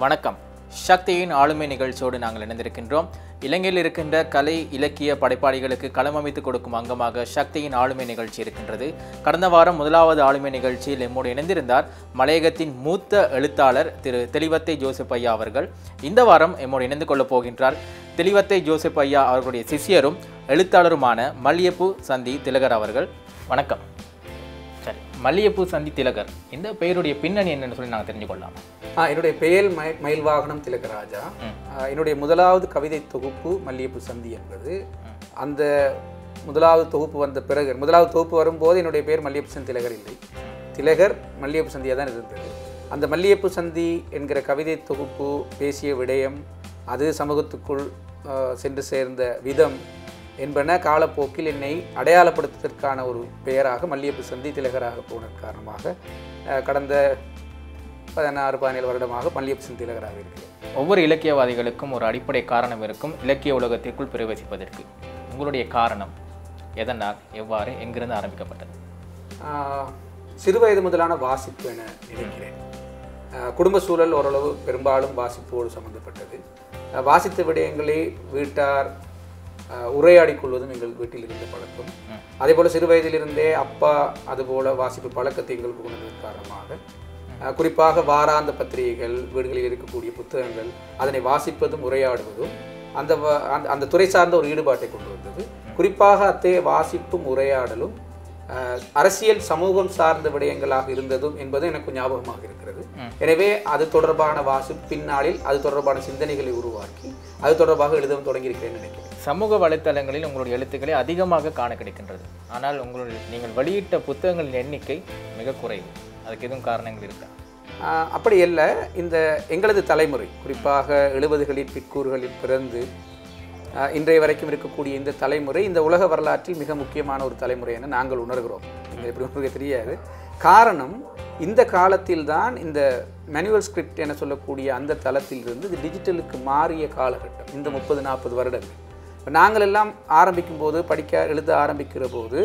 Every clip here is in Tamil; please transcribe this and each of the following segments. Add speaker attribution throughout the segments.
Speaker 1: வணக்கம் சக்தியின் ஆளுமை நிகழ்ச்சியோடு நாங்கள் இணைந்திருக்கின்றோம் இலங்கையில் இருக்கின்ற கலை இலக்கிய படைப்பாளிகளுக்கு களமமைத்து கொடுக்கும் அங்கமாக சக்தியின் ஆளுமை நிகழ்ச்சி இருக்கின்றது கடந்த வாரம் முதலாவது ஆளுமை நிகழ்ச்சியில் எம்மோடு இணைந்திருந்தார் மலையகத்தின் மூத்த எழுத்தாளர் திரு தெளிவத்தை ஜோசப் ஐயா அவர்கள் இந்த வாரம் எம்மோடு இணைந்து கொள்ளப் போகின்றார் தெளிவத்தை ஜோசப் ஐயா அவர்களுடைய சிஷ்யரும் எழுத்தாளருமான மல்லியப்பு சந்தி திலகர் அவர்கள் வணக்கம் சரி மல்லியப்பு சந்தி திலகர் இந்த பெயருடைய பின்னணி என்னன்னு சொல்லி நாங்கள் தெரிஞ்சுக்கொள்ளலாம்
Speaker 2: ஆ, என்னுடைய பெயர் மய மயில் வாகனம் திலகராஜா ஆ, என்னுடைய முதலாவது கவிதை தொகுப்பு மல்லிகைப்பூ சந்தி என்பது அந்த முதலாவது தொகுப்பு வந்த பிறகு முதலாவது தொகுப்பு வரும்போது என்னுடைய பெயர் மல்லிகைப்பூ சந்தி திலகர் இல்லை திலகர் மல்லிகைப்பூ சந்தியாக தான் இருந்தது அந்த மல்லிகைப்பூ சந்தி என்கிற கவிதை தொகுப்பு பேசிய விடயம் அது சமூகத்துக்குள் ஆ, சென்று சேர்ந்த விதம் என்பன காலப்போக்கில் என்னை அடையாளப்படுத்துவதற்கான ஒரு பெயராக மல்லிகைப்பூ சந்தி திலகராக போனது காரணமாக ஆ, கடந்த பதினாறு பதினேழு வருடமாக மல்லிகைப்பூ சந்தி திலகராக இருக்கிறேன்
Speaker 1: ஒவ்வொரு இலக்கியவாதிகளுக்கும் ஒரு அடிப்படை காரணம் இருக்கும் இலக்கிய உலகத்திற்குள் பிரவேசிப்பதற்கு உங்களுடைய காரணம் எதனால் எவ்வாறு எங்கிருந்து ஆரம்பிக்கப்பட்டது
Speaker 2: ஆஹ் சிறுவயது முதலான வாசிப்பு என நினைக்கிறேன் ஆஹ் குடும்ப சூழல் ஓரளவு பெரும்பாலும் வாசிப்போடு சம்பந்தப்பட்டது ஆஹ் வாசித்த விடயங்களை வீட்டார் ஆஹ் உரையாடிக் கொள்வதும் எங்கள் வீட்டில் இருந்த பழக்கம் அதே போல் சிறு வயதிலிருந்தே அப்பா அதுபோல வாசிப்பு பழக்கத்தை எங்களுக்கு கொண்டதன் காரணமாக ஆஹ் குறிப்பாக வாராந்த பத்திரிகைகள் வீடுகளில் இருக்கக்கூடிய புத்தகங்கள் அதனை வாசிப்பதும் உரையாடுவதும் அந்த வ- அந்த- அந்த துறை சார்ந்த ஒரு ஈடுபாட்டை கொண்டு வந்தது குறிப்பாக அத்தகைய வாசிப்பும் உரையாடலும் ஆஹ் அரசியல் சமூகம் சார்ந்த விடயங்களாக இருந்ததும் என்பது எனக்கு ஞாபகமாக இருக்கிறது எனவே அது தொடர்பான வாசிப்பு பின்னாளில் அது தொடர்பான சிந்தனைகளை உருவாக்கி அது தொடர்பாக எழுதவும் தொடங்கியிருக்கிறேன் நினைக்கிறேன்
Speaker 1: சமூக வலைத்தளங்களில் உங்களுடைய எழுத்துக்களை அதிகமாக காண கிடைக்கின்றது ஆனால் உங்களுடைய நீங்கள் வெளியிட்ட புத்தகங்களின் எண்ணிக்கை மிக குறைவு அதுக்கு எதுவும் காரணங்கள் இருக்கா
Speaker 2: ஆஹ் அப்படி அல்ல இந்த எங்களது தலைமுறை குறிப்பாக எழுபதுகளில் பிற்கூறுகளில் பிறந்து ஆஹ் இன்றைய வரைக்கும் இருக்கக்கூடிய இந்த தலைமுறை இந்த உலக வரலாற்றில் மிக முக்கியமான ஒரு தலைமுறை என நாங்கள் உணர்கிறோம் நீங்கள் எப்படி உங்களுக்கு தெரியாது காரணம் இந்த காலத்தில் தான் இந்த மேனுவல் ஸ்கிரிப்ட் என சொல்லக்கூடிய அந்த தளத்திலிருந்து இது டிஜிட்டலுக்கு மாறிய காலகட்டம் இந்த முப்பது நாற்பது வருடங்கள் இப்ப நாங்கள் எல்லாம் ஆரம்பிக்கும் போது படிக்க எழுத ஆரம்பிக்கிற போது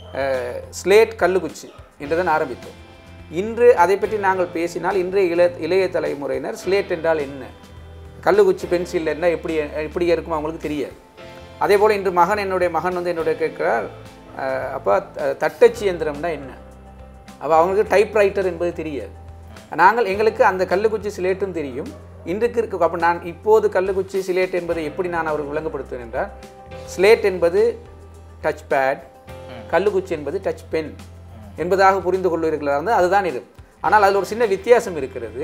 Speaker 2: ஸ்லேட் கல்லுக்குச்சி என்றுதான் ஆரம்பித்தோம் இன்று அதை பற்றி நாங்கள் பேசினால் இன்றைய இளைய இளைய தலைமுறையினர் ஸ்லேட் என்றால் என்ன கல்லுக்குச்சி பென்சில் என்ன எப்படி எப்படி இருக்கும் அவங்களுக்கு தெரியாது அதே போல் இன்று மகன் என்னுடைய மகன் வந்து என்னுடைய கேட்கிறார் அஹ், அப்பா த- தட்டச்சு இயந்திரம்னா என்ன அப்போ அவங்களுக்கு டைப்ரைட்டர் என்பது தெரியாது நாங்கள் எங்களுக்கு அந்த கல்லுக்குச்சி சிலேட்டும் தெரியும் இன்றைக்கு இருக்க அப்போ நான் இப்போது கல்லுக்குச்சி சிலேட் என்பதை எப்படி நான் அவருக்கு விளங்கப்படுத்துவேன் என்றால் ஸ்லேட் என்பது டச் பேட் கல்லுக்குச்சி என்பது டச் பென் என்பதாக புரிந்து கொள்வீர்களாக இருந்தால் அதுதான் இது ஆனால் அதில் ஒரு சின்ன வித்தியாசம் இருக்கிறது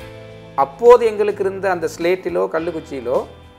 Speaker 2: அப்போது எங்களுக்கு இருந்த அந்த ஸ்லேட்டிலோ கல்லுக்குச்சியிலோ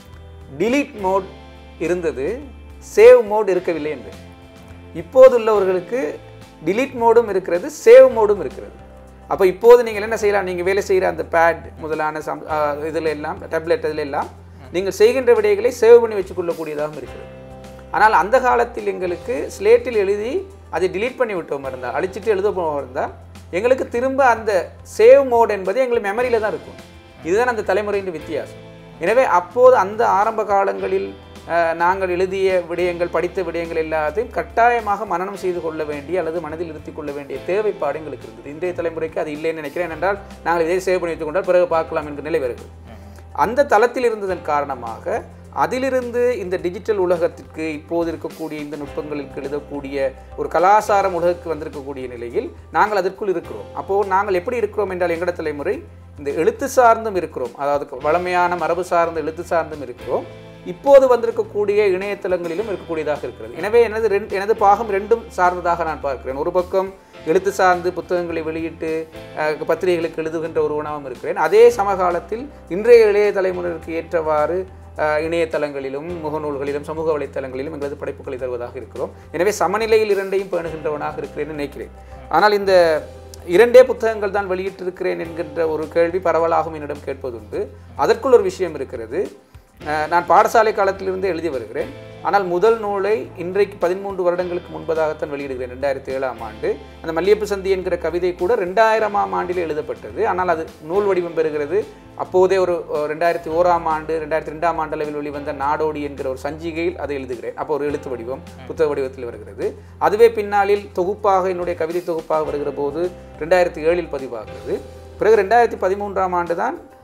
Speaker 2: delete மோட் இருந்தது சேவ் மோட் இருக்கவில்லை என்று இப்போது உள்ளவர்களுக்கு delete மோடும் இருக்கிறது சேவ் மோடும் இருக்கிறது அப்போ இப்போது நீங்கள் என்ன செய்யலாம் நீங்கள் வேலை செய்கிற அந்த பேட் முதலான சம் இதில் எல்லாம் டேப்லெட் இதில் எல்லாம் நீங்கள் செய்கின்ற விடைகளை சேவ் பண்ணி வச்சுக்கொள்ளக்கூடியதாகவும் இருக்கிறது ஆனால் அந்த காலத்தில் எங்களுக்கு ஸ்லேட்டில் எழுதி அதை delete பண்ணி விட்டோம் இருந்தால் அழிச்சிட்டு எழுத போவோம் இருந்தால் எங்களுக்கு திரும்ப அந்த சேவ் மோட் என்பது எங்களுக்கு மெமரியில் தான் இருக்கும் இதுதான் அந்த தலைமுறையின் வித்தியாசம் எனவே அப்போது அந்த ஆரம்ப காலங்களில் அஹ், நாங்கள் எழுதிய விடயங்கள் படித்த விடயங்கள் எல்லாத்தையும் கட்டாயமாக மனனம் செய்து கொள்ள வேண்டிய அல்லது மனதில் நிறுத்திக் கொள்ள வேண்டிய தேவைப்பாடு எங்களுக்கு இருந்தது இன்றைய தலைமுறைக்கு அது இல்லைன்னு நினைக்கிறேன் என்றால் நாங்கள் இதை சேவ் பண்ணி வைத்துக் கொண்டால் பிறகு பார்க்கலாம் என்கிற நிலை வருகிறது அந்த தளத்தில் இருந்ததன் காரணமாக அதிலிருந்து இந்த டிஜிட்டல் உலகத்திற்கு இப்போது இருக்கக்கூடிய இந்த நுட்பங்களுக்கு எழுதக்கூடிய ஒரு கலாச்சாரம் உலகுக்கு வந்திருக்கக்கூடிய நிலையில் நாங்கள் அதற்குள் இருக்கிறோம் அப்போது நாங்கள் எப்படி இருக்கிறோம் என்றால் எங்கட தலைமுறை இந்த எழுத்து சார்ந்தும் இருக்கிறோம் அதாவது வளமையான மரபு சார்ந்த எழுத்து சார்ந்தும் இருக்கிறோம் இப்போது வந்திருக்கக்கூடிய இணையதளங்களிலும் இருக்கக்கூடியதாக இருக்கிறது எனவே எனது ரெண்டு எனது பாகம் ரெண்டும் சார்ந்ததாக நான் பார்க்கிறேன் ஒரு பக்கம் எழுத்து சார்ந்து புத்தகங்களை வெளியிட்டு அஹ், பத்திரிகைகளுக்கு எழுதுகின்ற ஒருவனாகவும் இருக்கிறேன் அதே சமகாலத்தில் இன்றைய இளைய தலைமுறைக்கு ஏற்றவாறு அஹ், இணையதளங்களிலும் முகநூல்களிலும் சமூக வலைத்தளங்களிலும் எங்களது படைப்புகளை தருவதாக இருக்கிறோம் எனவே சமநிலையில் இரண்டையும் பேணுகின்றவனாக இருக்கிறேன் நினைக்கிறேன் ஆனால் இந்த இரண்டே புத்தகங்கள் தான் வெளியிட்டிருக்கிறேன் என்கின்ற ஒரு கேள்வி பரவலாகவும் என்னிடம் கேட்பதுண்டு அதற்குள் ஒரு விஷயம் இருக்கிறது அஹ் நான் பாடசாலை காலத்திலிருந்து எழுதி வருகிறேன் ஆனால் முதல் நூலை இன்றைக்கு பதிமூன்று வருடங்களுக்கு முன்பதாகத்தான் வெளியிடுகிறேன் ரெண்டாயிரத்தி ஏழாம் ஆண்டு அந்த மல்லியப்பு சந்தி என்கிற கவிதை கூட ரெண்டாயிரமாம் ஆண்டில் எழுதப்பட்டது ஆனால் அது நூல் வடிவம் பெறுகிறது அப்போதே ஒரு அஹ், ரெண்டாயிரத்தி ஓராம் ஆண்டு ரெண்டாயிரத்தி ரெண்டாம் ஆண்டு அளவில் வெளிவந்த நாடோடி என்கிற ஒரு சஞ்சிகையில் அதை எழுதுகிறேன் அப்போ ஒரு எழுத்து வடிவம் புத்தக வடிவத்தில் வருகிறது அதுவே பின்னாளில் தொகுப்பாக என்னுடைய கவிதை தொகுப்பாக வருகிற போது ரெண்டாயிரத்தி ஏழில் பதிவாகிறது பிறகு ரெண்டாயிரத்தி பதிமூன்றாம் ஆண்டு தான்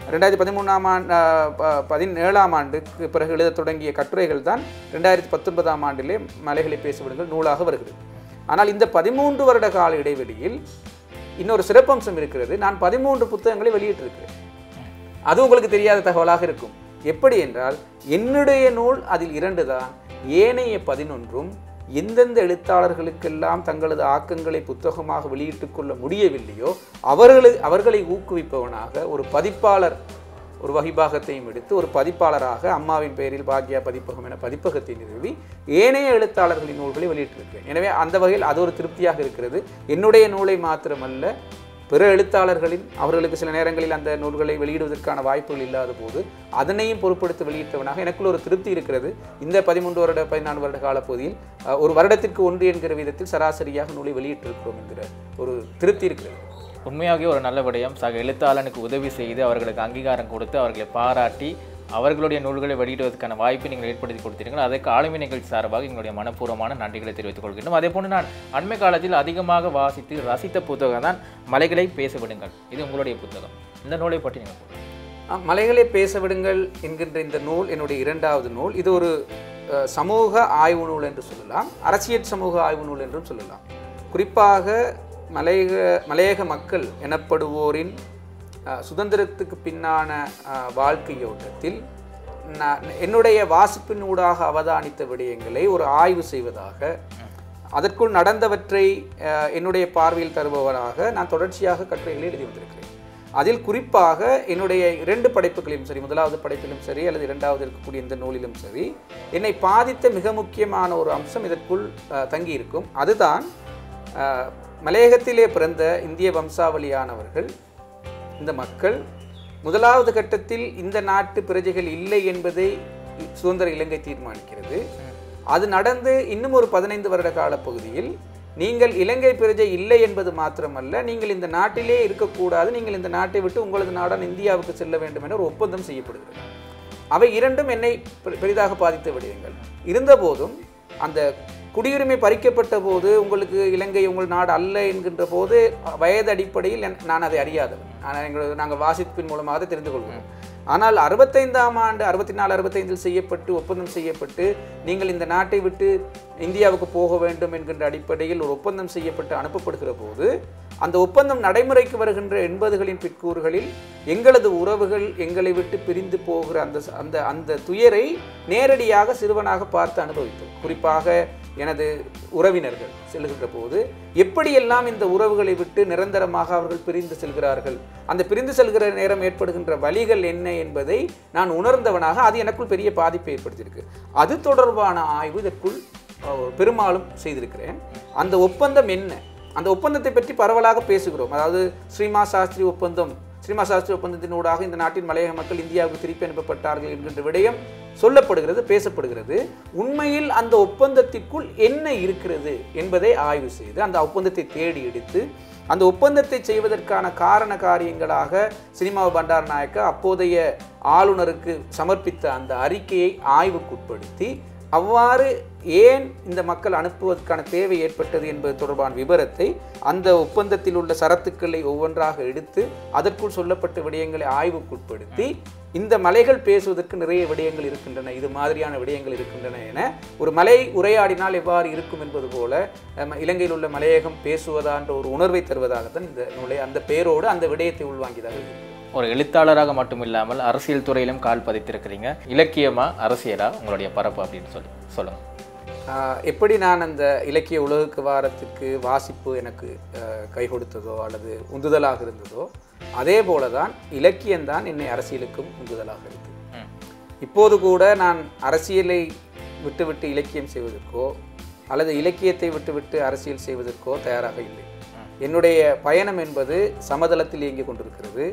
Speaker 2: ரெண்டாயிரத்தி பதிமூணாம் ஆண்டு பதினேழாம் ஆண்டுக்கு பிறகு எழுதத் தொடங்கிய கட்டுரைகள் தான் ரெண்டாயிரத்தி பத்தொன்பதாம் ஆண்டிலே மலைகளை பேசுவிடுங்கள் நூலாக வருகிறது ஆனால் இந்த பதிமூன்று வருட கால இடைவெளியில் இன்னொரு சிறப்பம்சம் இருக்கிறது நான் பதிமூன்று புத்தகங்களை வெளியிட்டிருக்கிறேன் அது உங்களுக்கு தெரியாத தகவலாக இருக்கும் எப்படி என்றால் என்னுடைய நூல் அதில் இரண்டு தான் ஏனைய பதினொன்றும் எந்தெந்த எழுத்தாளர்களுக்கெல்லாம் தங்களது ஆக்கங்களை புத்தகமாக வெளியிட்டுக் கொள்ள முடியவில்லையோ அவர்களை அவர்களை ஊக்குவிப்பவனாக ஒரு பதிப்பாளர் ஒரு வகிபாகத்தையும் எடுத்து ஒரு பதிப்பாளராக அம்மாவின் பெயரில் பாக்யா பதிப்பகம் என பதிப்பகத்தை நிறுவி ஏனைய எழுத்தாளர்களின் நூல்களை வெளியிட்டிருக்கிறேன் எனவே அந்த வகையில் அது ஒரு திருப்தியாக இருக்கிறது என்னுடைய நூலை மாத்திரமல்ல பிற எழுத்தாளர்களின் அவர்களுக்கு சில நேரங்களில் அந்த நூல்களை வெளியிடுவதற்கான வாய்ப்புகள் இல்லாத போது அதனையும் பொருட்படுத்தி வெளியிட்டவனாக எனக்குள்ள ஒரு திருப்தி இருக்கிறது இந்த பதிமூன்று வருட பதினான்கு வருட காலப்பகுதியில் அஹ், ஒரு வருடத்திற்கு ஒன்று என்கிற விதத்தில் சராசரியாக நூலை வெளியிட்டிருக்கிறோம் என்கிற ஒரு திருப்தி இருக்கிறது
Speaker 1: உண்மையாகவே ஒரு நல்ல விடயம் சக எழுத்தாளனுக்கு உதவி செய்து அவர்களுக்கு அங்கீகாரம் கொடுத்து அவர்களை பாராட்டி அவர்களுடைய நூல்களை வெளியிடுவதற்கான வாய்ப்பை நீங்கள் ஏற்படுத்தி கொடுத்தீர்கள் அதற்கு ஆளுமை நிகழ்ச்சி சார்பாக எங்களுடைய மனப்பூர்வமான நன்றிகளை தெரிவித்துக் கொள்கின்றோம் அதே போன்று நான் அண்மை காலத்தில் அதிகமாக வாசித்து ரசித்த புத்தகம் தான் மலைகளை பேச விடுங்கள் இது உங்களுடைய புத்தகம் இந்த நூலை பற்றி நீங்கள் கூறுங்கள்.
Speaker 2: ஆம், மலைகளே பேச விடுங்கள் என்கின்ற இந்த நூல் என்னுடைய இரண்டாவது நூல் இது ஒரு அஹ், சமூக ஆய்வு நூல் என்று சொல்லலாம் அரசியல் சமூக ஆய்வு நூல் என்றும் சொல்லலாம் குறிப்பாக மலையக மலையக மக்கள் எனப்படுவோரின் அஹ், சுதந்திரத்துக்கு பின்னான அஹ், வாழ்க்கையோட்டத்தில் நான் என்னுடைய வாசிப்பின் ஊடாக அவதானித்த விடயங்களை ஒரு ஆய்வு செய்வதாக அதற்குள் நடந்தவற்றை அஹ், என்னுடைய பார்வையில் தருபவராக நான் தொடர்ச்சியாக கட்டுரைகளை எழுதி வந்திருக்கிறேன் அதில் குறிப்பாக என்னுடைய இரண்டு படைப்புகளையும் சரி முதலாவது படைப்பிலும் சரி அல்லது இரண்டாவது இருக்கக்கூடிய இந்த நூலிலும் சரி என்னை பாதித்த மிக முக்கியமான ஒரு அம்சம் இதற்குள் அஹ், தங்கியிருக்கும் அதுதான் அஹ், மலையகத்திலே பிறந்த இந்திய வம்சாவளியானவர்கள் இந்த மக்கள் முதலாவது கட்டத்தில் இந்த நாட்டு பிரஜைகள் இல்லை என்பதை சுதந்திர இலங்கை தீர்மானிக்கிறது அது நடந்து இன்னும் ஒரு பதினைந்து வருட கால பகுதியில் நீங்கள் இலங்கை பிரஜை இல்லை என்பது மாத்திரமல்ல நீங்கள் இந்த நாட்டிலே இருக்கக்கூடாது நீங்கள் இந்த நாட்டை விட்டு உங்களது நாடான இந்தியாவுக்கு செல்ல வேண்டும் என ஒரு ஒப்பந்தம் செய்யப்படுகிறது அவை இரண்டும் என்னை பெ- பெரிதாக பாதித்த விடயங்கள் இருந்தபோதும் அந்த குடியுரிமை பறிக்கப்பட்ட போது உங்களுக்கு இலங்கை உங்கள் நாடு அல்ல என்கின்ற போது வயது அடிப்படையில் என்- நான் அதை அறியாதவன் ஆனால் எங்கள் நாங்கள் வாசிப்பின் மூலமாக அதை தெரிந்து கொள்வோம் ஆனால் அறுபத்தைந்தாம் ஆண்டு அறுபத்தி நாலு அறுபத்தைந்தில் செய்யப்பட்டு ஒப்பந்தம் செய்யப்பட்டு நீங்கள் இந்த நாட்டை விட்டு இந்தியாவுக்கு போக வேண்டும் என்கின்ற அடிப்படையில் ஒரு ஒப்பந்தம் செய்யப்பட்டு அனுப்பப்படுகிற போது அந்த ஒப்பந்தம் நடைமுறைக்கு வருகின்ற எண்பதுகளின் பிற்கூறுகளில் எங்களது உறவுகள் எங்களை விட்டு பிரிந்து போகிற அந்த ச- அந்த அந்த துயரை நேரடியாக சிறுவனாக பார்த்து அனுபவித்தோம் குறிப்பாக எனது உறவினர்கள் செல்கின்ற போது எப்படியெல்லாம் இந்த உறவுகளை விட்டு நிரந்தரமாக அவர்கள் பிரிந்து செல்கிறார்கள் அந்த பிரிந்து செல்கிற நேரம் ஏற்படுகின்ற வழிகள் என்ன என்பதை நான் உணர்ந்தவனாக அது எனக்குள் பெரிய பாதிப்பை ஏற்படுத்தியிருக்கு அது தொடர்பான ஆய்வு இதற்குள் அஹ், பெரும்பாலும் செய்திருக்கிறேன் அந்த ஒப்பந்தம் என்ன அந்த ஒப்பந்தத்தை பற்றி பரவலாக பேசுகிறோம் அதாவது ஸ்ரீமா சாஸ்திரி ஒப்பந்தம் ஸ்ரீமா சாஸ்திரி ஒப்பந்தத்தினூடாக இந்த நாட்டின் மலையக மக்கள் இந்தியாவுக்கு திருப்பி அனுப்பப்பட்டார்கள் என்கின்ற விடயம் சொல்லப்படுகிறது பேசப்படுகிறது உண்மையில் அந்த ஒப்பந்தத்திற்குள் என்ன இருக்கிறது என்பதை ஆய்வு செய்து அந்த ஒப்பந்தத்தை தேடி எடுத்து அந்த ஒப்பந்தத்தை செய்வதற்கான காரண காரியங்களாக சினிமா பண்டார் நாயக்க அப்போதைய ஆளுநருக்கு சமர்ப்பித்த அந்த அறிக்கையை ஆய்வுக்குட்படுத்தி அவ்வாறு ஏன் இந்த மக்கள் அனுப்புவதற்கான தேவை ஏற்பட்டது என்பது தொடர்பான விவரத்தை அந்த ஒப்பந்தத்தில் உள்ள சரத்துக்களை ஒவ்வொன்றாக எடுத்து அதற்குள் சொல்லப்பட்ட விடயங்களை ஆய்வுக்குட்படுத்தி இந்த மலைகள் பேசுவதற்கு நிறைய விடயங்கள் இருக்கின்றன இது மாதிரியான விடயங்கள் இருக்கின்றன என ஒரு மலை உரையாடினால் எவ்வாறு இருக்கும் என்பது போல அஹ், இலங்கையில் உள்ள மலையகம் பேசுவதா என்ற ஒரு உணர்வை தருவதாகத்தான் இந்த நூலை அந்த பெயரோடு அந்த விடயத்தை உள்வாங்கியதாக இருக்கிறது
Speaker 1: ஒரு எழுத்தாளராக மட்டும் இல்லாமல் அரசியல் துறையிலும் கால் பதித்திருக்கிறீங்க இலக்கியமா அரசியலா உங்களுடைய பரப்பு அப்படின்னு சொல்லி சொல்லுங்க
Speaker 2: ஆஹ் எப்படி நான் அந்த இலக்கிய உலகுக்கு வாரத்துக்கு வாசிப்பு எனக்கு ஆஹ் கை கொடுத்ததோ அல்லது உந்துதலாக இருந்ததோ அதே போல தான் இலக்கியம்தான் என்னை அரசியலுக்கும் உந்துதலாக இருக்கு
Speaker 1: ம்.
Speaker 2: இப்போது கூட நான் அரசியலை விட்டுவிட்டு இலக்கியம் செய்வதற்கோ அல்லது இலக்கியத்தை விட்டுவிட்டு அரசியல் செய்வதற்கோ தயாராக இல்லை என்னுடைய பயணம் என்பது சமதளத்தில் இயங்கிக் கொண்டிருக்கிறது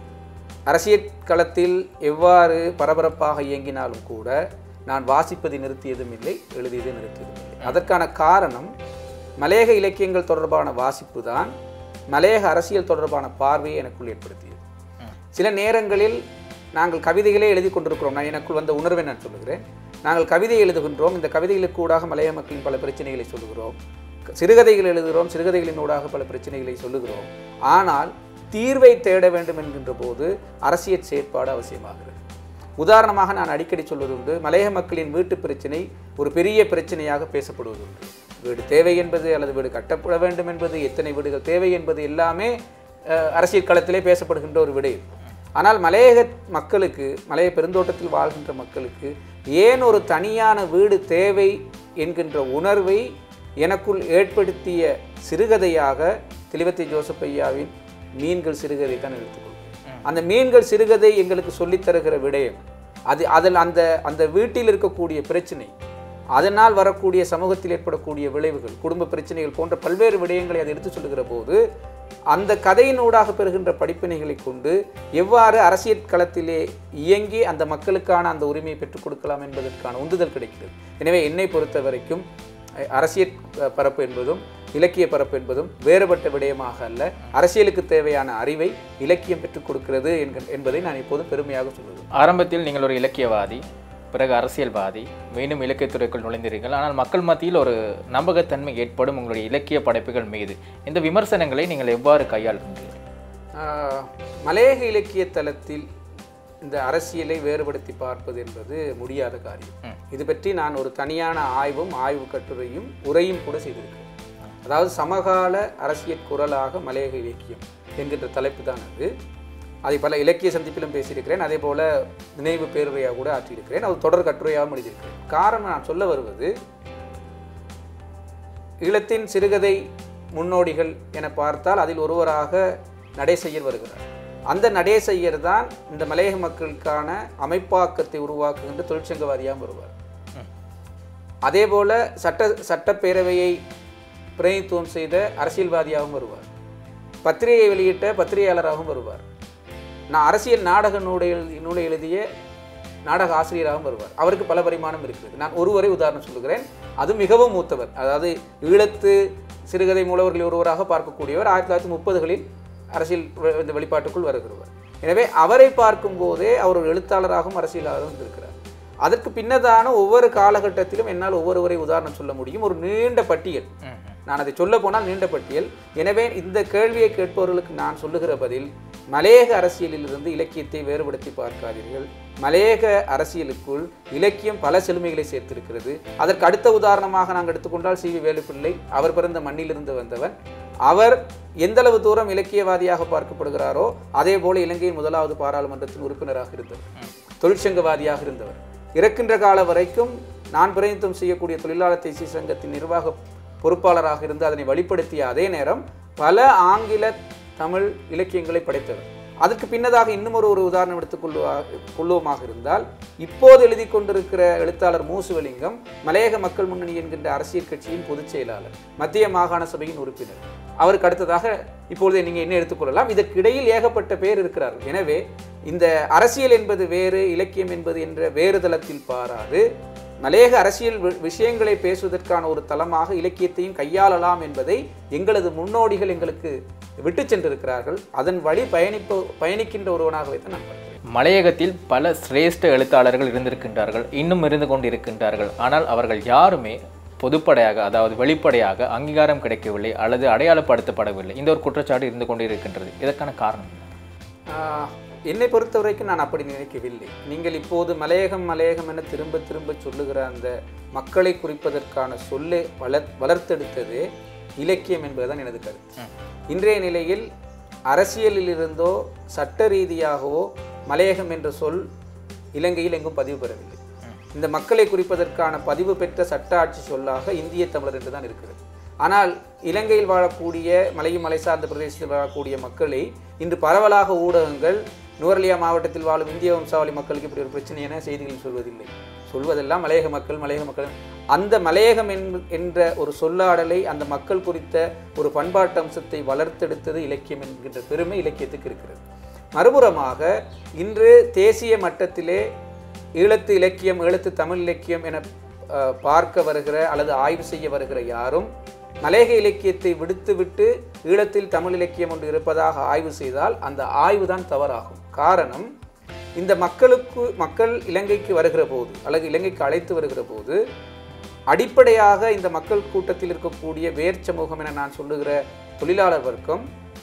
Speaker 2: அரசியல் களத்தில் எவ்வாறு பரபரப்பாக இயங்கினாலும் கூட நான் வாசிப்பதை நிறுத்தியதும் இல்லை எழுதியதை நிறுத்தியதும் இல்லை அதற்கான காரணம் மலையக இலக்கியங்கள் தொடர்பான வாசிப்பு தான் மலையக அரசியல் தொடர்பான பார்வையை எனக்குள் ஏற்படுத்தியது சில நேரங்களில் நாங்கள் கவிதைகளே எழுதி கொண்டிருக்கிறோம் நான் எனக்குள் வந்த உணர்வை நான் சொல்லுகிறேன் நாங்கள் கவிதை எழுதுகின்றோம் இந்த கவிதைகளுக்கு ஊடாக மலைய மக்களின் பல பிரச்சனைகளை சொல்லுகிறோம் சிறுகதைகள் எழுதுகிறோம் சிறுகதைகளின் ஊடாக பல பிரச்சனைகளை சொல்லுகிறோம் ஆனால் தீர்வை தேட வேண்டும் என்கின்ற போது அரசியல் செயற்பாடு அவசியமாகிறது உதாரணமாக நான் அடிக்கடி சொல்வதுண்டு மலையக மக்களின் வீட்டு பிரச்சனை ஒரு பெரிய பிரச்சனையாக பேசப்படுவதுண்டு வீடு தேவை என்பது அல்லது வீடு கட்டப்பட வேண்டும் என்பது எத்தனை வீடுகள் தேவை என்பது எல்லாமே அஹ், அரசியல் களத்திலே பேசப்படுகின்ற ஒரு விடயம் ஆனால் மலையக மக்களுக்கு மலைய பெருந்தோட்டத்தில் வாழ்கின்ற மக்களுக்கு ஏன் ஒரு தனியான வீடு தேவை என்கின்ற உணர்வை எனக்குள் ஏற்படுத்திய சிறுகதையாக திலிவத்தி ஜோசப் ஐயாவின் மீன்கள் சிறுகதை தான் எடுத்துக்கொள்கிறேன் அந்த மீன்கள் சிறுகதை எங்களுக்கு சொல்லித் தருகிற விடயம் அது அதில் அந்த அந்த வீட்டில் இருக்கக்கூடிய பிரச்சனை அதனால் வரக்கூடிய சமூகத்தில் ஏற்படக்கூடிய விளைவுகள் குடும்ப பிரச்சனைகள் போன்ற பல்வேறு விடயங்களை அது எடுத்து சொல்லுகிற போது அந்த கதையினூடாக பெறுகின்ற படிப்பினைகளை கொண்டு எவ்வாறு அரசியல் களத்திலே இயங்கி அந்த மக்களுக்கான அந்த உரிமையை பெற்றுக் கொடுக்கலாம் என்பதற்கான உந்துதல் கிடைக்கிறது எனவே என்னை பொறுத்த வரைக்கும் அஹ், அரசியல் அஹ், பரப்பு என்பதும் இலக்கிய பரப்பு என்பதும் வேறுபட்ட விடயமாக அல்ல அரசியலுக்கு தேவையான அறிவை இலக்கியம் பெற்றுக் கொடுக்கிறது என்க- என்பதை நான் இப்போது பெருமையாக சொல்லுவேன்
Speaker 1: ஆரம்பத்தில் நீங்கள் ஒரு இலக்கியவாதி பிறகு அரசியல்வாதி மீண்டும் இலக்கியத்துறைக்குள் நுழைந்தீர்கள் ஆனால் மக்கள் மத்தியில் ஒரு நம்பகத்தன்மை ஏற்படும் உங்களுடைய இலக்கிய படைப்புகள் மீது இந்த விமர்சனங்களை நீங்கள் எவ்வாறு கையாளுகின்றீர்கள்
Speaker 2: ஆஹ், மலையக இலக்கிய தளத்தில் இந்த அரசியலை வேறுபடுத்தி பார்ப்பது என்பது முடியாத காரியம்
Speaker 1: ம்.
Speaker 2: இது பற்றி நான் ஒரு தனியான ஆய்வும் ஆய்வு கட்டுரையும் உரையும் கூட செய்திருக்கிறேன் அதாவது சமகால அரசியல் குரலாக மலையக இலக்கியம் என்கின்ற தலைப்பு தான் அது அதை பல இலக்கிய சந்திப்பிலும் பேசியிருக்கிறேன் அதே போல நினைவு பேருரையாக கூட ஆற்றியிருக்கிறேன் அது தொடர் கட்டுரையாகவும் எழுதியிருக்கிறேன் காரணம் நான் சொல்ல வருவது ஈழத்தின் சிறுகதை முன்னோடிகள் என பார்த்தால் அதில் ஒருவராக நடேசையர் வருகிறார் அந்த நடேசையர் தான் இந்த மலையக மக்களுக்கான அமைப்பாக்கத்தை உருவாக்குகின்ற தொழிற்சங்கவாதியாக வருவார்
Speaker 1: ம்.
Speaker 2: அதே போல சட்ட சட்டப்பேரவையை பிரதிநிதித்துவம் செய்த அரசியல்வாதியாகவும் வருவார் பத்திரிகை வெளியிட்ட பத்திரிகையாளராகவும் வருவார் நான் அரசியல் நாடக நூலை எழுதி நூலை எழுதிய நாடக ஆசிரியராகவும் வருவார் அவருக்கு பல பரிமாணம் இருக்கிறது நான் ஒருவரை உதாரணம் சொல்லுகிறேன் அது மிகவும் மூத்தவர் அதாவது ஈழத்து சிறுகதை மூலவர்களில் ஒருவராக பார்க்கக்கூடியவர் ஆயிரத்தி தொள்ளாயிரத்தி முப்பதுகளில் அரசியல் வெ- இந்த வெளிப்பாட்டுக்குள் வருகிறவர் எனவே அவரை பார்க்கும்போதே அவர் ஒரு எழுத்தாளராகவும் அரசியலாளரும் இருந்திருக்கிறார் அதற்கு பின்னதான ஒவ்வொரு காலகட்டத்திலும் என்னால் ஒவ்வொருவரை உதாரணம் சொல்ல முடியும் ஒரு நீண்ட பட்டியல்
Speaker 1: ம், ம்.
Speaker 2: நான் அதை சொல்ல போனால் நீண்ட பட்டியல் எனவே இந்த கேள்வியை கேட்பவர்களுக்கு நான் சொல்லுகிற பதில் மலையக அரசியலிலிருந்து இலக்கியத்தை வேறுபடுத்தி பார்க்காதீர்கள் மலையக அரசியலுக்குள் இலக்கியம் பல செழுமைகளை சேர்த்திருக்கிறது அதற்கு அடுத்த உதாரணமாக நாங்கள் எடுத்துக்கொண்டால் சி வி வேலுப்பிள்ளை அவர் பிறந்த மண்ணிலிருந்து வந்தவன் அவர் எந்தளவு தூரம் இலக்கியவாதியாக பார்க்கப்படுகிறாரோ அதே போல இலங்கையின் முதலாவது பாராளுமன்றத்தின் உறுப்பினராக இருந்தவர் தொழிற்சங்கவாதியாக இருந்தவர் இறக்கின்ற கால வரைக்கும் நான் பிரதிநிதித்துவம் செய்யக்கூடிய தொழிலாளர் தேசிய சங்கத்தின் நிர்வாக பொறுப்பாளராக இருந்து அதனை வெளிப்படுத்திய அதே நேரம் பல ஆங்கில தமிழ் இலக்கியங்களை படைத்தவர் அதற்கு பின்னதாக இன்னும் ஒரு ஒரு உதாரணம் எடுத்துக்கொள்வா கொள்வோமாக இருந்தால் இப்போது எழுதி கொண்டிருக்கிற எழுத்தாளர் மூசுவலிங்கம் மலையக மக்கள் முன்னணி என்கின்ற அரசியல் கட்சியின் பொதுச் செயலாளர் மத்திய மாகாண சபையின் உறுப்பினர் அவருக்கு அடுத்ததாக இப்பொழுது நீங்கள் என்ன எடுத்துக்கொள்ளலாம் இதற்கு இடையில் ஏகப்பட்ட பேர் இருக்கிறார்கள் எனவே இந்த அரசியல் என்பது வேறு இலக்கியம் என்பது என்ற வேறு தளத்தில் பாராது மலையக அரசியல் வி- விஷயங்களை பேசுவதற்கான ஒரு தளமாக இலக்கியத்தையும் கையாளலாம் என்பதை எங்களது முன்னோடிகள் எங்களுக்கு விட்டு சென்றிருக்கிறார்கள் அதன் வழி பயணிப்பு பயணிக்கின்ற ஒருவனாகவே தான் நான் பார்க்கிறேன்
Speaker 1: மலையகத்தில் பல சிரேஷ்ட எழுத்தாளர்கள் இருந்திருக்கின்றார்கள் இன்னும் இருந்து கொண்டிருக்கின்றார்கள் ஆனால் அவர்கள் யாருமே பொதுப்படையாக அதாவது வெளிப்படையாக அங்கீகாரம் கிடைக்கவில்லை அல்லது அடையாளப்படுத்தப்படவில்லை இந்த ஒரு குற்றச்சாட்டு இருந்து கொண்டிருக்கின்றது இதற்கான காரணம் என்ன?
Speaker 2: ஆஹ், என்னை பொறுத்த வரைக்கும் நான் அப்படி நினைக்கவில்லை நீங்கள் இப்போது மலையகம் மலையகம் என திரும்ப திரும்ப சொல்லுகிற அந்த மக்களை குறிப்பதற்கான சொல்லை வளர் வளர்த்தெடுத்தது இலக்கியம் என்பதுதான் எனது கருத்து
Speaker 1: ம்.
Speaker 2: இன்றைய நிலையில் அரசியலிலிருந்தோ சட்ட ரீதியாகவோ மலையகம் என்ற சொல் இலங்கையில் எங்கும் பதிவு பெறவில்லை இந்த மக்களை குறிப்பதற்கான பதிவு பெற்ற சட்ட ஆட்சி சொல்லாக இந்திய தமிழர் என்று தான் இருக்கிறது ஆனால் இலங்கையில் வாழக்கூடிய மலையும் மலை சார்ந்த பிரதேசத்தில் வாழக்கூடிய மக்களை இன்று பரவலாக ஊடகங்கள் நுவர்லியா மாவட்டத்தில் வாழும் இந்திய வம்சாவளி மக்களுக்கு இப்படி ஒரு பிரச்சனை என செய்திகள் சொல்வதில்லை சொல்வதெல்லாம் மலையக மக்கள் மலையக மக்கள் அந்த மலையகம் என்ப- என்ற ஒரு சொல்லாடலை அந்த மக்கள் குறித்த ஒரு பண்பாட்டு அம்சத்தை வளர்த்தெடுத்தது இலக்கியம் என்கின்ற பெருமை இலக்கியத்துக்கு இருக்கிறது மறுபுறமாக இன்று தேசிய மட்டத்திலே ஈழத்து இலக்கியம் ஈழத்து தமிழ் இலக்கியம் என அஹ், பார்க்க வருகிற அல்லது ஆய்வு செய்ய வருகிற யாரும் மலையக இலக்கியத்தை விடுத்துவிட்டு ஈழத்தில் தமிழ் இலக்கியம் ஒன்று இருப்பதாக ஆய்வு செய்தால் அந்த ஆய்வு தான் தவறாகும் காரணம் இந்த மக்களுக்கு மக்கள் இலங்கைக்கு வருகிற போது அல்லது இலங்கைக்கு அழைத்து வருகிற போது அடிப்படையாக இந்த மக்கள் கூட்டத்தில் இருக்கக்கூடிய வேர் சமூகம் என நான் சொல்லுகிற தொழிலாளர் வர்க்கம்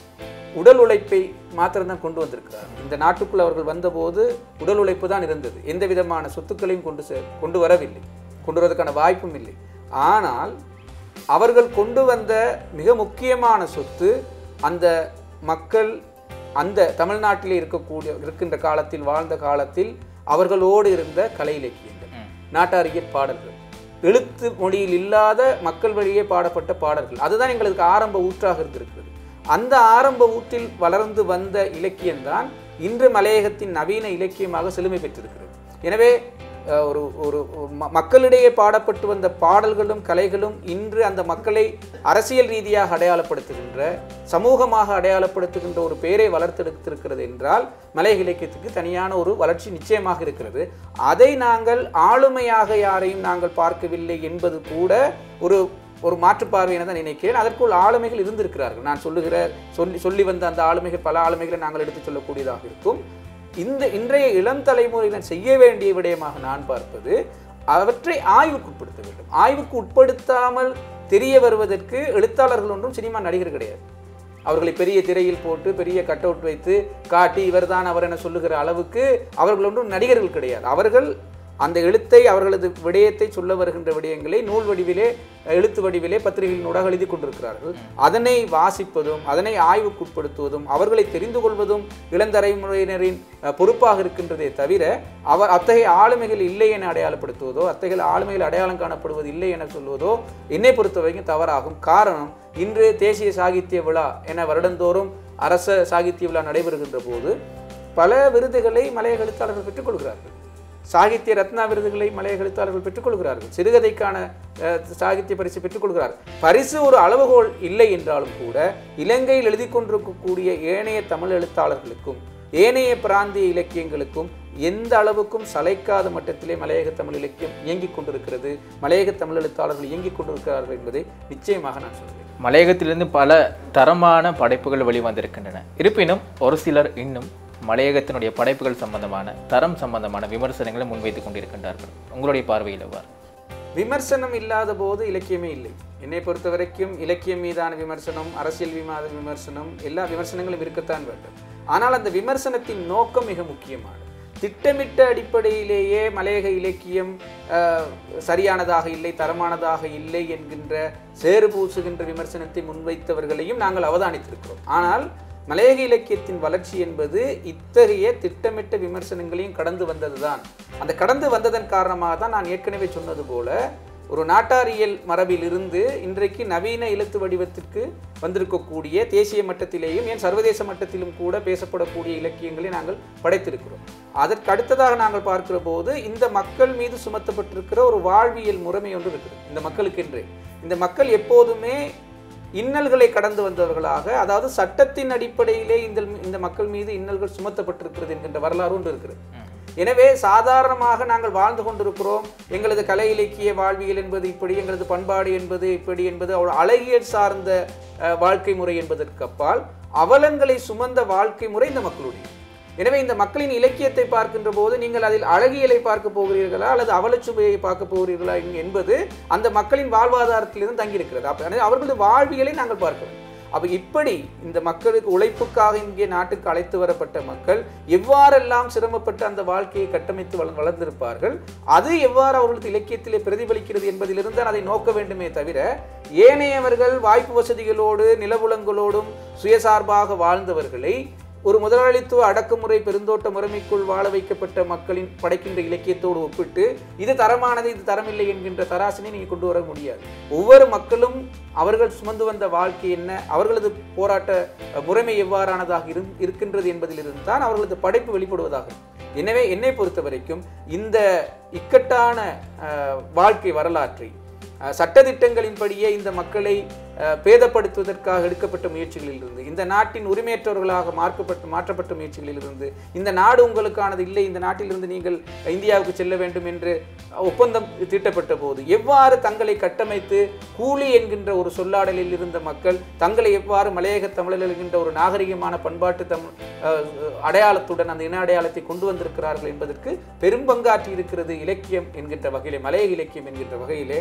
Speaker 2: உடல் உழைப்பை மாத்திரம்தான் கொண்டு வந்திருக்கிறார் இந்த நாட்டுக்குள் அவர்கள் வந்தபோது உடல் உழைப்பு தான் இருந்தது எந்த விதமான சொத்துக்களையும் கொண்டு செ- கொண்டு வரவில்லை கொண்டு வருவதற்கான வாய்ப்பும் இல்லை ஆனால் அவர்கள் கொண்டு வந்த மிக முக்கியமான சொத்து அந்த மக்கள் அந்த தமிழ்நாட்டிலே இருக்கக்கூடிய இருக்கின்ற காலத்தில் வாழ்ந்த காலத்தில் அவர்களோடு இருந்த கலை இலக்கியங்கள் நாட்டாரியற் பாடல்கள் எழுத்து மொழியில் இல்லாத மக்கள் வழியே பாடப்பட்ட பாடல்கள் அதுதான் எங்களுக்கு ஆரம்ப ஊற்றாக இருந்திருக்கிறது அந்த ஆரம்ப ஊற்றில் வளர்ந்து வந்த இலக்கியம்தான் இன்று மலையகத்தின் நவீன இலக்கியமாக செழுமை பெற்றிருக்கிறது எனவே அஹ், ஒரு ஒரு ஒரு ம- மக்களிடையே பாடப்பட்டு வந்த பாடல்களும் கலைகளும் இன்று அந்த மக்களை அரசியல் ரீதியாக அடையாளப்படுத்துகின்ற சமூகமாக அடையாளப்படுத்துகின்ற ஒரு பெயரை வளர்த்தெடுத்திருக்கிறது என்றால் மலையக இலக்கியத்துக்கு தனியான ஒரு வளர்ச்சி நிச்சயமாக இருக்கிறது அதை நாங்கள் ஆளுமையாக யாரையும் நாங்கள் பார்க்கவில்லை என்பது கூட ஒரு ஒரு மாற்றுப்பார்வையினை தான் நினைக்கிறேன் அதற்குள் ஆளுமைகள் இருந்திருக்கிறார்கள் நான் சொல்லுகிற சொல்லி சொல்லி வந்த அந்த ஆளுமைகள் பல ஆளுமைகளை நாங்கள் எடுத்துச் சொல்லக்கூடியதாக இருக்கும் இந்த இன்றைய இளம் தலைமுறையினர் செய்ய வேண்டிய விடயமாக நான் பார்ப்பது அவற்றை ஆய்வுக்கு உட்படுத்த வேண்டும் ஆய்வுக்கு உட்படுத்தாமல் தெரிய வருவதற்கு எழுத்தாளர்கள் ஒன்றும் சினிமா நடிகர் கிடையாது அவர்களை பெரிய திரையில் போட்டு பெரிய கட் அவுட் வைத்து காட்டி இவர்தான் அவர் என சொல்லுகிற அளவுக்கு அவர்கள் ஒன்றும் நடிகர்கள் கிடையாது அவர்கள் அந்த எழுத்தை அவர்களது விடயத்தை சொல்ல வருகின்ற விடயங்களை நூல் வடிவிலே எழுத்து வடிவிலே பத்திரிகைகளின் ஊடாக எழுதி கொண்டிருக்கிறார்கள் அதனை வாசிப்பதும் அதனை ஆய்வுக்கு உட்படுத்துவதும் அவர்களை தெரிந்து கொள்வதும் இளந்தலைமுறையினரின் அஹ், பொறுப்பாக இருக்கின்றதே தவிர அவர் அத்தகைய ஆளுமைகள் இல்லை என அடையாளப்படுத்துவதோ அத்தகைய ஆளுமைகள் அடையாளம் காணப்படுவது இல்லை என சொல்வதோ என்னை பொறுத்த வரைக்கும் தவறாகும் காரணம் இன்று தேசிய சாகித்ய விழா என வருடந்தோறும் அரச சாகித்ய விழா நடைபெறுகின்ற போது பல விருதுகளை மலையக எழுத்தாளர்கள் பெற்றுக்கொள்கிறார்கள் சாகித்ய ரத்னா விருதுகளை மலையக எழுத்தாளர்கள் பெற்றுக்கொள்கிறார்கள் சிறுகதைக்கான அஹ், சாகித்ய பரிசு பெற்றுக்கொள்கிறார்கள் பரிசு ஒரு அளவுகோல் இல்லை என்றாலும் கூட இலங்கையில் எழுதி கொண்டிருக்கக்கூடிய ஏனைய தமிழ் எழுத்தாளர்களுக்கும் ஏனைய பிராந்திய இலக்கியங்களுக்கும் எந்த அளவுக்கும் சளைக்காத மட்டத்திலே மலையக தமிழ் இலக்கியம் இயங்கிக் கொண்டிருக்கிறது மலையக தமிழ் எழுத்தாளர்கள் இயங்கிக் கொண்டிருக்கிறார்கள் என்பதை நிச்சயமாக நான் சொல்கிறேன்
Speaker 1: மலையகத்திலிருந்து பல தரமான படைப்புகள் வெளிவந்திருக்கின்றன இருப்பினும் ஒரு சிலர் இன்னும் மலையகத்தினுடைய படைப்புகள் சம்பந்தமான தரம் சம்பந்தமான விமர்சனங்களை முன்வைத்துக் கொண்டிருக்கின்றார்கள் உங்களுடைய பார்வையில் எவ்வாறு
Speaker 2: விமர்சனம் இல்லாத போது இலக்கியமே இல்லை என்னை பொறுத்த வரைக்கும் இலக்கியம் மீதான விமர்சனம் அரசியல் மீதான விமர்சனம் எல்லா விமர்சனங்களும் இருக்கத்தான் வேண்டும் ஆனால் அந்த விமர்சனத்தின் நோக்கம் மிக முக்கியமானது திட்டமிட்ட அடிப்படையிலேயே மலையக இலக்கியம் அஹ், சரியானதாக இல்லை தரமானதாக இல்லை என்கின்ற சேறு பூசுகின்ற விமர்சனத்தை முன்வைத்தவர்களையும் நாங்கள் அவதானித்திருக்கிறோம் ஆனால் மலையக இலக்கியத்தின் வளர்ச்சி என்பது இத்தகைய திட்டமிட்ட விமர்சனங்களையும் கடந்து வந்ததுதான் அந்த கடந்து வந்ததன் காரணமாக தான் நான் ஏற்கனவே சொன்னது போல ஒரு நாட்டாரியல் மரபிலிருந்து இன்றைக்கு நவீன எழுத்து வடிவத்திற்கு வந்திருக்கக்கூடிய தேசிய மட்டத்திலேயும் ஏன் சர்வதேச மட்டத்திலும் கூட பேசப்படக்கூடிய இலக்கியங்களை நாங்கள் படைத்திருக்கிறோம் அதற்கு அடுத்ததாக நாங்கள் பார்க்கிற போது இந்த மக்கள் மீது சுமத்தப்பட்டிருக்கிற ஒரு வாழ்வியல் முறைமை ஒன்று இருக்குது இந்த மக்களுக்கென்று இந்த மக்கள் எப்போதுமே இன்னல்களை கடந்து வந்தவர்களாக அதாவது சட்டத்தின் அடிப்படையிலே இந்த இந்த மக்கள் மீது இன்னல்கள் சுமத்தப்பட்டிருக்கிறது என்கின்ற வரலாறு ஒன்று இருக்கிறது எனவே சாதாரணமாக நாங்கள் வாழ்ந்து கொண்டிருக்கிறோம் எங்களது கலை இலக்கிய வாழ்வியல் என்பது இப்படி எங்களது பண்பாடு என்பது இப்படி என்பது அவ்வளவு அழகியல் சார்ந்த அஹ், வாழ்க்கை முறை என்பதற்கு அப்பால் அவலங்களை சுமந்த வாழ்க்கை முறை இந்த மக்களுடைய எனவே இந்த மக்களின் இலக்கியத்தை பார்க்கின்ற போது நீங்கள் அதில் அழகியலை பார்க்க போகிறீர்களா அல்லது அவலச்சுவையை பார்க்க போகிறீர்களா என்- என்பது அந்த மக்களின் வாழ்வாதாரத்திலிருந்து தங்கியிருக்கிறது அப்ப எனவே அவர்களது வாழ்வியலை நாங்கள் பார்க்கிறோம் அப்ப இப்படி இந்த மக்களுக்கு உழைப்புக்காக இங்கே நாட்டுக்கு அழைத்து வரப்பட்ட மக்கள் எவ்வாறெல்லாம் சிரமப்பட்டு அந்த வாழ்க்கையை கட்டமைத்து வள வளர்ந்திருப்பார்கள் அது எவ்வாறு அவர்களது இலக்கியத்திலே பிரதிபலிக்கிறது என்பதிலிருந்து தான் அதை நோக்க வேண்டுமே தவிர ஏனையவர்கள் வாய்ப்பு வசதிகளோடு நிலவுலங்களோடும் சுயசார்பாக வாழ்ந்தவர்களை ஒரு முதலாளித்துவ அடக்குமுறை பெருந்தோட்ட முறைமைக்குள் வாழ வைக்கப்பட்ட மக்களின் படைக்கின்ற இலக்கியத்தோடு ஒப்பிட்டு இது தரமானது இது தரமில்லை என்கின்ற தராசினை நீங்க கொண்டு வர முடியாது ஒவ்வொரு மக்களும் அவர்கள் சுமந்து வந்த வாழ்க்கை என்ன அவர்களது போராட்ட அஹ், முறைமை எவ்வாறானதாக இரு இருக்கின்றது என்பதிலிருந்து தான் அவர்களது படைப்பு வெளிப்படுவதாக இருக்கும். எனவே என்னை பொறுத்த வரைக்கும் இந்த இக்கட்டான அஹ், வாழ்க்கை வரலாற்றை அஹ், சட்டதிட்டங்களின்படியே இந்த மக்களை அஹ், பேதப்படுத்துவதற்காக எடுக்கப்பட்ட முயற்சிகளில் இருந்து இந்த நாட்டின் உரிமையற்றவர்களாக மாற்றப்பட்டு மாற்றப்பட்ட முயற்சிகளில் இருந்து இந்த நாடு உங்களுக்கானது இல்லை இந்த நாட்டிலிருந்து நீங்கள் இந்தியாவுக்கு செல்ல வேண்டும் என்று ஒப்பந்தம் தீட்டப்பட்ட போது எவ்வாறு தங்களை கட்டமைத்து கூலி என்கின்ற ஒரு சொல்லாடலில் இருந்த மக்கள் தங்களை எவ்வாறு மலையக தமிழர்கள் என்கின்ற ஒரு நாகரிகமான பண்பாட்டு தமிழ் அஹ், அடையாளத்துடன் அந்த இன அடையாளத்தை கொண்டு வந்திருக்கிறார்கள் என்பதற்கு பெரும்பங்காற்றி இருக்கிறது இலக்கியம் என்கின்ற வகையிலே மலையக இலக்கியம் என்கின்ற வகையிலே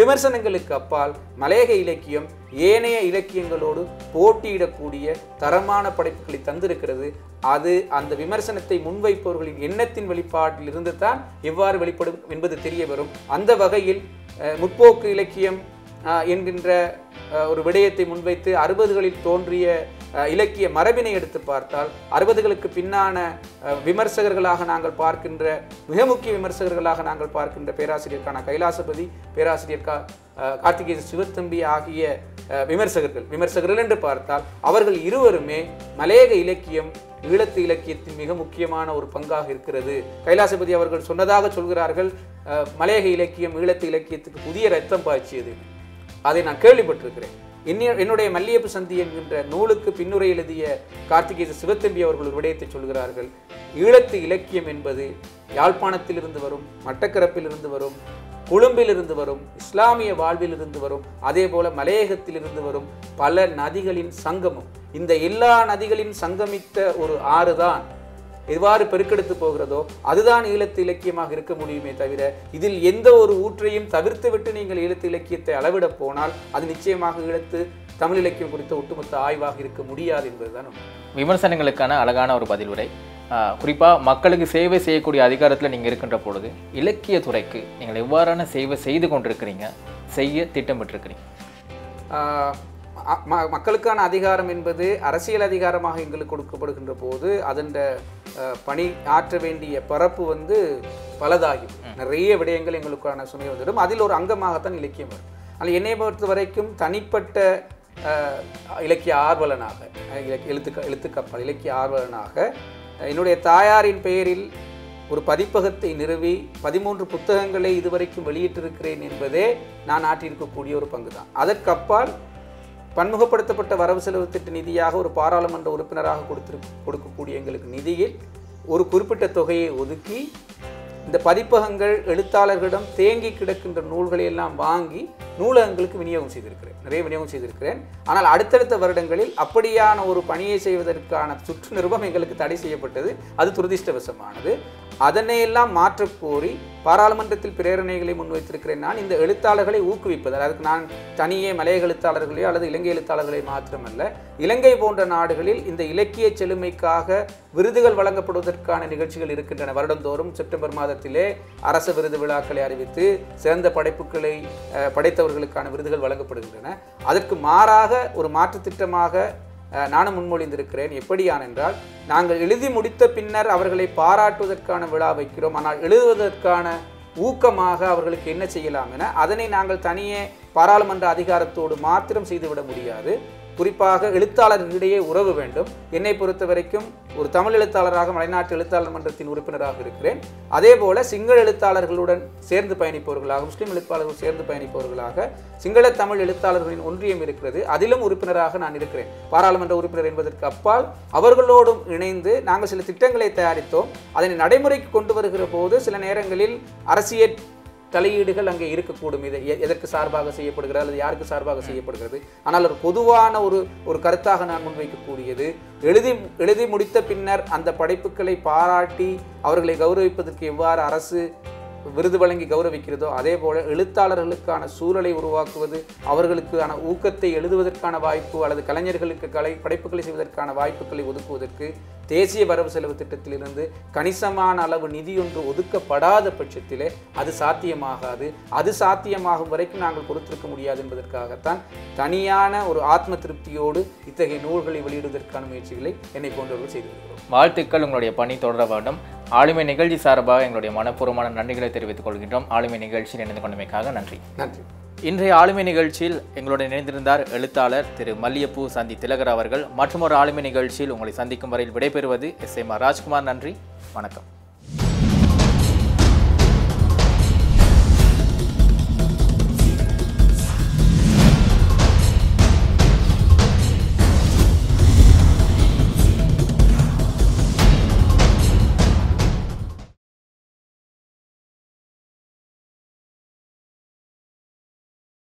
Speaker 2: விமர்சனங்களுக்கு அப்பால் மலையக இலக்கியம் ஏனைய இலக்கியங்களோடு போட்டியிடக்கூடிய தரமான படைப்புகளை தந்திருக்கிறது அது அந்த விமர்சனத்தை முன்வைப்பவர்களின் எண்ணத்தின் வெளிப்பாட்டில் இருந்து தான் எவ்வாறு வெளிப்படும் என்பது தெரிய வரும் அந்த வகையில் அஹ், முற்போக்கு இலக்கியம் அஹ், என்கின்ற அஹ், ஒரு விடயத்தை முன்வைத்து அறுபதுகளில் தோன்றிய அஹ், இலக்கிய மரபினை எடுத்து பார்த்தால் அறுபதுகளுக்கு பின்னான அஹ், விமர்சகர்களாக நாங்கள் பார்க்கின்ற மிக முக்கிய விமர்சகர்களாக நாங்கள் பார்க்கின்ற பேராசிரியர் கான கைலாசபதி பேராசிரியர் கா அஹ், கார்த்திகேய சிவத்தம்பி ஆகிய அஹ், விமர்சகர்கள் விமர்சகர்கள் என்று பார்த்தால் அவர்கள் இருவருமே மலையக இலக்கியம் ஈழத்து இலக்கியத்தின் மிக முக்கியமான ஒரு பங்காக இருக்கிறது கைலாசபதி அவர்கள் சொன்னதாக சொல்கிறார்கள் அஹ், மலையக இலக்கியம் ஈழத்து இலக்கியத்துக்கு புதிய ரத்தம் பாய்ச்சியது அதை நான் கேள்விப்பட்டிருக்கிறேன் என்னுடைய என்னுடைய மல்லியப்பு சந்தி என்கின்ற நூலுக்கு பின்னுரை எழுதிய கார்த்திகேய சிவத்தம்பி அவர்கள் ஒரு விடயத்தை சொல்கிறார்கள் ஈழத்து இலக்கியம் என்பது யாழ்ப்பாணத்திலிருந்து வரும் மட்டக்களப்பிலிருந்து வரும் கொழும்பிலிருந்து வரும் இஸ்லாமிய வாழ்விலிருந்து வரும் அதே போல மலையகத்திலிருந்து வரும் பல நதிகளின் சங்கமம் இந்த எல்லா நதிகளின் சங்கமித்த ஒரு ஆறுதான் எவ்வாறு பெருக்கெடுத்து போகிறதோ அதுதான் ஈழத்து இலக்கியமாக இருக்க முடியுமே தவிர இதில் எந்த ஒரு ஊற்றையும் தவிர்த்து விட்டு நீங்கள் ஈழத்து இலக்கியத்தை அளவிட போனால் அது நிச்சயமாக ஈழத்து தமிழ் இலக்கியம் குறித்த ஒட்டுமொத்த ஆய்வாக இருக்க முடியாது என்பதுதான் உண்மை.
Speaker 1: விமர்சனங்களுக்கான அழகான ஒரு பதிலுரை குறிப்பாக மக்களுக்கு சேவை செய்யக்கூடிய அதிகாரத்தில் நீங்கள் இருக்கின்ற பொழுது இலக்கிய துறைக்கு நீங்கள் எவ்வாறான சேவை செய்து கொண்டிருக்கிறீங்க செய்ய திட்டமிட்டிருக்கிறீங்க
Speaker 2: ஆஹ் ம- ம- மக்களுக்கான அதிகாரம் என்பது அரசியல் அதிகாரமாக எங்களுக்கு கொடுக்கப்படுகின்ற போது அதன் பணி ஆற்ற வேண்டிய பரப்பு வந்து பலதாகும் நிறைய விடயங்கள் எங்களுக்கான சுமை வந்துடும் அதில் ஒரு அங்கமாகத்தான் இலக்கியம் வரும் ஆனால் என்னை பொறுத்த வரைக்கும் தனிப்பட்ட ஆஹ், இலக்கிய ஆர்வலனாக அஹ், இலக்கிய எழுத்து எழுத்துக்கப்பல் இலக்கிய ஆர்வலனாக அஹ், என்னுடைய தாயாரின் பெயரில் ஒரு பதிப்பகத்தை நிறுவி பதிமூன்று புத்தகங்களை இதுவரைக்கும் வெளியிட்டிருக்கிறேன் என்பதே நான் ஆற்றியிருக்கக்கூடிய ஒரு பங்கு தான் அதற்கப்பால் பன்முகப்படுத்தப்பட்ட வரவு செலவு திட்ட நிதியாக ஒரு பாராளுமன்ற உறுப்பினராக கொடுத்திரு கொடுக்கக்கூடிய எங்களுக்கு நிதியில் ஒரு குறிப்பிட்ட தொகையை ஒதுக்கி இந்த பதிப்பகங்கள் எழுத்தாளர்களிடம் தேங்கி கிடக்கின்ற நூல்களை எல்லாம் வாங்கி நூலகங்களுக்கு விநியோகம் செய்திருக்கிறேன் நிறைய விநியோகம் செய்திருக்கிறேன் ஆனால் அடுத்தடுத்த வருடங்களில் அப்படியான ஒரு பணியை செய்வதற்கான சுற்று நிருபம் எங்களுக்கு தடை செய்யப்பட்டது அது துரதிர்ஷ்டவசமானது அதனையெல்லாம் மாற்றக் கோரி பாராளுமன்றத்தில் பிரேரணைகளை முன்வைத்திருக்கிறேன் நான் இந்த எழுத்தாளர்களை ஊக்குவிப்பது அதுக்கு நான் தனியே மலையக எழுத்தாளர்களையோ அல்லது இலங்கை எழுத்தாளர்களை மாத்திரமல்ல இலங்கை போன்ற நாடுகளில் இந்த இலக்கிய செழுமைக்காக விருதுகள் வழங்கப்படுவதற்கான நிகழ்ச்சிகள் இருக்கின்றன வருடந்தோறும் செப்டம்பர் மாதத்திலே அரச விருது விழாக்களை அறிவித்து சிறந்த படைப்புகளை அஹ், படைத்தவர்களுக்கான விருதுகள் வழங்கப்படுகின்றன அதற்கு மாறாக ஒரு மாற்றுத் திட்டமாக அஹ், நானும் முன்மொழிந்திருக்கிறேன் எப்படியான் என்றால் நாங்கள் எழுதி முடித்த பின்னர் அவர்களை பாராட்டுவதற்கான விழா வைக்கிறோம் ஆனால் எழுதுவதற்கான ஊக்கமாக அவர்களுக்கு என்ன செய்யலாம் என அதனை நாங்கள் தனியே பாராளுமன்ற அதிகாரத்தோடு மாத்திரம் செய்துவிட முடியாது குறிப்பாக எழுத்தாளர்களிடையே உறவு வேண்டும் என்னை பொறுத்த வரைக்கும் ஒரு தமிழ் எழுத்தாளராக மலைநாட்டு எழுத்தாளர் மன்றத்தின் உறுப்பினராக இருக்கிறேன் அதே போல சிங்கள எழுத்தாளர்களுடன் சேர்ந்து பயணிப்பவர்களாக முஸ்லிம் எழுத்தாளர்கள் சேர்ந்து பயணிப்பவர்களாக சிங்கள தமிழ் எழுத்தாளர்களின் ஒன்றியம் இருக்கிறது அதிலும் உறுப்பினராக நான் இருக்கிறேன் பாராளுமன்ற உறுப்பினர் என்பதற்கு அப்பால் அவர்களோடும் இணைந்து நாங்கள் சில திட்டங்களை தயாரித்தோம் அதனை நடைமுறைக்கு கொண்டு வருகிற போது சில நேரங்களில் அரசியல் தலையீடுகள் அங்கே இருக்கக்கூடும் இது எ- எதற்கு சார்பாக செய்யப்படுகிறது அல்லது யாருக்கு சார்பாக செய்யப்படுகிறது ஆனால் ஒரு பொதுவான ஒரு ஒரு கருத்தாக நான் முன்வைக்கக்கூடியது எழுதி எழுதி முடித்த பின்னர் அந்த படைப்புகளை பாராட்டி அவர்களை கௌரவிப்பதற்கு எவ்வாறு அரசு விருது வழங்கி கௌரவிக்கிறதோ அதே போல எழுத்தாளர்களுக்கான சூழலை உருவாக்குவது அவர்களுக்கான ஊக்கத்தை எழுதுவதற்கான வாய்ப்பு அல்லது கலைஞர்களுக்கு கலை படைப்புகளை செய்வதற்கான வாய்ப்புகளை ஒதுக்குவதற்கு தேசிய வரவு செலவு திட்டத்திலிருந்து கணிசமான அளவு நிதி ஒன்று ஒதுக்கப்படாத பட்சத்திலே அது சாத்தியமாகாது அது சாத்தியமாகும் வரைக்கும் நாங்கள் கொடுத்திருக்க முடியாது என்பதற்காகத்தான் தனியான ஒரு ஆத்ம திருப்தியோடு இத்தகைய நூல்களை வெளியிடுவதற்கான முயற்சிகளை என்னை போன்றவர்கள் செய்து வருகிறோம்
Speaker 1: வாழ்த்துக்கள் உங்களுடைய பணி தொடர வேண்டும் ஆளுமை நிகழ்ச்சி சார்பாக எங்களுடைய மனப்பூர்வமான நன்றிகளை தெரிவித்துக் கொள்கின்றோம் ஆளுமை நிகழ்ச்சியில் இணைந்து கொண்டமைக்காக நன்றி
Speaker 2: நன்றி
Speaker 1: இன்றைய ஆளுமை நிகழ்ச்சியில் எங்களுடன் இணைந்திருந்தார் எழுத்தாளர் திரு மல்லியப்பூ சந்தி திலகர் அவர்கள் மற்றொரு ஆளுமை நிகழ்ச்சியில் உங்களை சந்திக்கும் வரையில் விடைபெறுவது எஸ் எம் ராஜ்குமார் நன்றி வணக்கம்